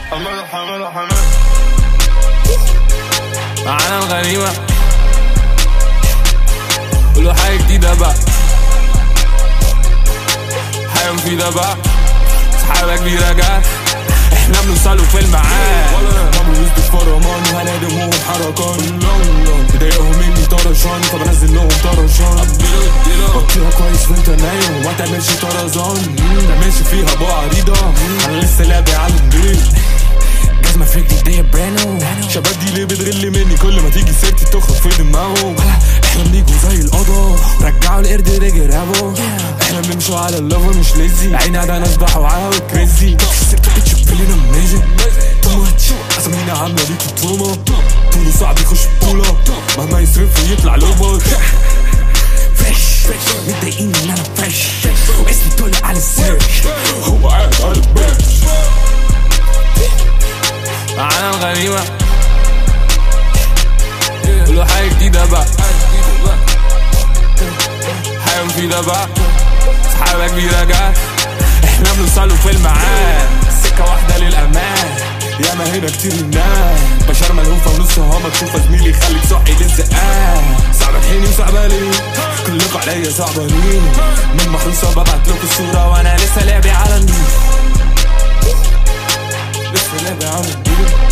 حمد حمد حمد معانا الغنيمة كله حاجة جديدة بقى حاجة مفيدة بقى سحابة كبيرة جت احنا بنوصلوا في الميعاد عمرو وسط الفرمان وهنادمهم حركان مضايقهم مني طرشان فبنزل لهم طرشان اديله اديله غطيها كويس وانت نايم وما تعملش طرزان ما تعملش فيها بقى عريضة انا لسه لاعب على البيت جزمة في رجلي دي برانو شباب دي ليه بتغل مني كل ما تيجي سيرتي تخرج في دماغهم احنا بنيجوا زي القضا رجعوا القرد رجع رابو احنا بنمشوا على الليفل مش ليزي عيني على ناس بحوا كريزي سيرتي بتش فيلين اميزنج تو ماتش اسامينا عاملة ليكي تروما طوله صعب يخش بطولة مهما يصرف ويطلع لوبر فريش متضايقين ان انا فريش واسمي طالع على السيرش هو قاعد على البنش معانا الغنيمة كله حاجة جديدة بقى حاجة مفيدة بقى سحابة كبيرة جت احنا بنوصلوا في الميعاد سكة واحدة للأمان ياما هنا كتير الناس بشر ملهوفة ونص هما تشوفها زميلي خليك صحي للزقان صعبة حيني وصعبة لي كلكوا عليا صعبانين من محروسة ببعت لكم الصورة وانا لسه لعبي على النيل لسه لعبي على النيل